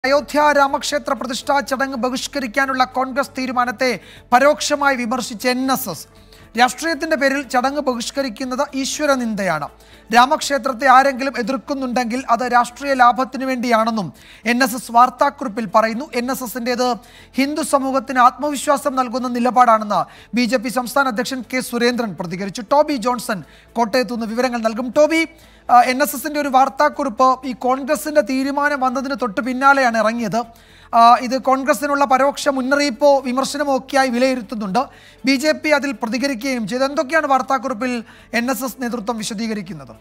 അയോധ്യ രാമക്ഷേത്ര പ്രതിഷ്ഠാ ചടങ്ങ് ബഹിഷ്കരിക്കാനുള്ള കോൺഗ്രസ് തീരുമാനത്തെ പരോക്ഷമായി വിമർശിച്ച എൻ എസ് എസ് രാഷ്ട്രീയത്തിന്റെ പേരിൽ ചടങ്ങ് ബഹിഷ്കരിക്കുന്നത് ഈശ്വര നിന്ദയാണ് രാമക്ഷേത്രത്തെ ആരെങ്കിലും എതിർക്കുന്നുണ്ടെങ്കിൽ അത് രാഷ്ട്രീയ ലാഭത്തിനു വേണ്ടിയാണെന്നും എൻ എസ് എസ് വാർത്താക്കുറിപ്പിൽ പറയുന്നു എൻ എസ് എസിൻ്റെത് ഹിന്ദു സമൂഹത്തിന് ആത്മവിശ്വാസം നൽകുന്ന നിലപാടാണെന്ന് ബി ജെ പി സംസ്ഥാന അധ്യക്ഷൻ കെ സുരേന്ദ്രൻ പ്രതികരിച്ചു ടോബി ജോൺസൺ കോട്ടയത്തു നിന്ന് വിവരങ്ങൾ നൽകും ടോബി എൻ എസ് എസിന്റെ ഒരു വാർത്താക്കുറിപ്പ് ഈ കോൺഗ്രസിന്റെ തീരുമാനം വന്നതിന് തൊട്ട് പിന്നാലെയാണ് ഇറങ്ങിയത് ആ, ഇത് കോൺഗ്രസിനുള്ള പരോക്ഷ മുന്നറിയിപ്പോ വിമർശനമോ ഒക്കെയായി വിലയിരുത്തുന്നുണ്ട് ബി ജെ പി അതിൽ പ്രതികരിക്കുകയും ചെയ്തു എന്തൊക്കെയാണ് വാർത്താക്കുറിപ്പിൽ എൻ എസ് എസ് നേതൃത്വം വിശദീകരിക്കുന്നത്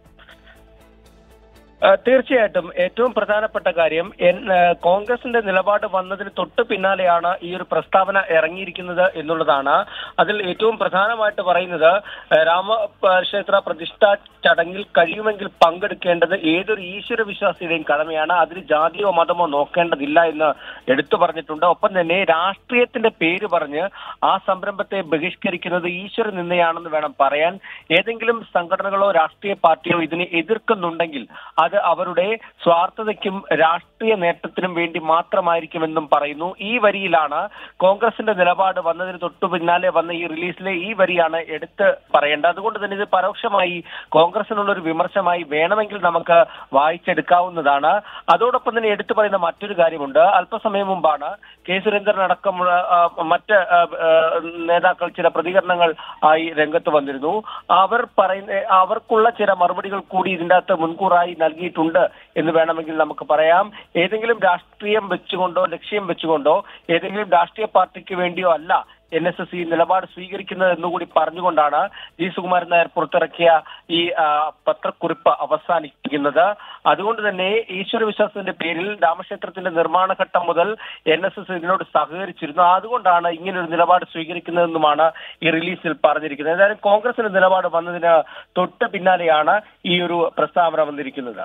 ആ, തീർച്ചയായിട്ടും ഏറ്റവും പ്രധാനപ്പെട്ട കാര്യം എൻ- ആ, കോൺഗ്രസിന്റെ നിലപാട് വന്നതിന് തൊട്ട് പിന്നാലെയാണ് ഈ ഒരു പ്രസ്താവന ഇറങ്ങിയിരിക്കുന്നത് എന്നുള്ളതാണ് അതിൽ ഏറ്റവും പ്രധാനമായിട്ട് പറയുന്നത് ആ, രാമക്ഷേത്ര പ്രതിഷ്ഠാ ചടങ്ങിൽ കഴിയുമെങ്കിൽ പങ്കെടുക്കേണ്ടത് ഏതൊരു ഈശ്വര വിശ്വാസിയുടെയും കടമയാണ് അതിന് ജാതിയോ മതമോ നോക്കേണ്ടതില്ല എന്ന് എടുത്തു പറഞ്ഞിട്ടുണ്ട് ഒപ്പം തന്നെ രാഷ്ട്രീയത്തിന്റെ പേര് പറഞ്ഞ് ആ സംരംഭത്തെ ബഹിഷ്കരിക്കുന്നത് ഈശ്വര നിന്നയാണെന്ന് വേണം പറയാൻ ഏതെങ്കിലും സംഘടനകളോ രാഷ്ട്രീയ പാർട്ടിയോ ഇതിനെ എതിർക്കുന്നുണ്ടെങ്കിൽ അത് അവരുടെ സ്വാർത്ഥതയ്ക്കും രാഷ്ട്രീയ നേട്ടത്തിനും വേണ്ടി മാത്രമായിരിക്കുമെന്നും പറയുന്നു ഈ വരിയിലാണ് കോൺഗ്രസിന്റെ നിലപാട് വന്നതിന് തൊട്ടു പിന്നാലെ വന്ന ഈ റിലീസിലെ ഈ വരിയാണ് എടുത്ത് പറയേണ്ടത് അതുകൊണ്ട് തന്നെ ഇത് പരോക്ഷമായി കോൺഗ്രസിനുള്ള ഒരു വിമർശമായി വേണമെങ്കിൽ നമുക്ക് വായിച്ചെടുക്കാവുന്നതാണ് അതോടൊപ്പം തന്നെ എടുത്തു പറയുന്ന മറ്റൊരു കാര്യമുണ്ട് അല്പസമയം മുമ്പാണ് കെ സുരേന്ദ്രൻ അടക്കമുള്ള ആ, മറ്റ് ആ, ആ, നേതാക്കൾ ചില പ്രതികരണങ്ങൾ ആയി രംഗത്ത് വന്നിരുന്നു അവർ പറയുന്ന അവർക്കുള്ള ചില മറുപടികൾ കൂടി ഇതിന്റെ അകത്ത് മുൻകൂറായി നൽകിയിട്ടുണ്ട് എന്ന് വേണമെങ്കിൽ നമുക്ക് പറയാം ഏതെങ്കിലും രാഷ്ട്രീയം വെച്ചുകൊണ്ടോ ലക്ഷ്യം വെച്ചുകൊണ്ടോ ഏതെങ്കിലും രാഷ്ട്രീയ പാർട്ടിക്ക് വേണ്ടിയോ അല്ല എൻ എസ് എസ് ഈ നിലപാട് സ്വീകരിക്കുന്നത് എന്നുകൂടി പറഞ്ഞുകൊണ്ടാണ് ജി സുകുമാരൻ നായർ പുറത്തിറക്കിയ ഈ ആ, പത്രക്കുറിപ്പ് അവസാനിപ്പിക്കുന്നത് അതുകൊണ്ട് തന്നെ ഈശ്വര വിശ്വാസത്തിന്റെ പേരിൽ രാമക്ഷേത്രത്തിന്റെ നിർമ്മാണ ഘട്ടം മുതൽ എൻ എസ് എസ് ഇതിനോട് സഹകരിച്ചിരുന്നു അതുകൊണ്ടാണ് ഇങ്ങനെ ഒരു നിലപാട് സ്വീകരിക്കുന്നതെന്നുമാണ് ഈ റിലീസിൽ പറഞ്ഞിരിക്കുന്നത് ഏതായാലും കോൺഗ്രസിന്റെ നിലപാട് വന്നതിന് തൊട്ട് പിന്നാലെയാണ് ഈ ഒരു പ്രസ്താവന വന്നിരിക്കുന്നത്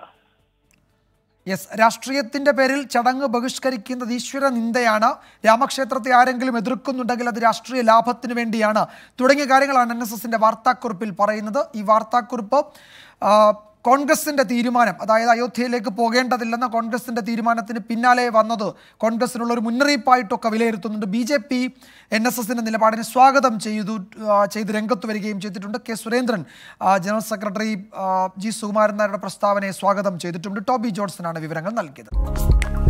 യെസ് രാഷ്ട്രീയത്തിന്റെ പേരിൽ ചടങ്ങ് ബഹിഷ്കരിക്കുന്നത് ഈശ്വര നിന്ദയാണ് രാമക്ഷേത്രത്തെ ആരെങ്കിലും എതിർക്കുന്നുണ്ടെങ്കിൽ അത് രാഷ്ട്രീയ ലാഭത്തിന് വേണ്ടിയാണ് തുടങ്ങിയ കാര്യങ്ങളാണ് എൻ എസ് എസിന്റെ വാർത്താക്കുറിപ്പിൽ പറയുന്നത് ഈ വാർത്താക്കുറിപ്പ് ആ, കോൺഗ്രസിന്റെ തീരുമാനം അതായത് അയോധ്യയിലേക്ക് പോകേണ്ടതില്ലെന്ന കോൺഗ്രസിന്റെ തീരുമാനത്തിന് പിന്നാലെ വന്നത് കോൺഗ്രസിനുള്ള ഒരു മുന്നറിയിപ്പായിട്ടൊക്കെ വിലയിരുത്തുന്നുണ്ട് B J P N S എസിന്റെ നിലപാടിനെ സ്വാഗതം ചെയ്തു ആ, ചെയ്ത് രംഗത്ത് വരികയും ചെയ്തിട്ടുണ്ട് കെ സുരേന്ദ്രൻ ആ, ജനറൽ സെക്രട്ടറി ആ, ജി സുകുമാരൻ നായരുടെ പ്രസ്താവനയെ സ്വാഗതം ചെയ്തിട്ടുണ്ട് ടോബി ജോൺസണാണ് വിവരങ്ങൾ നൽകിയത്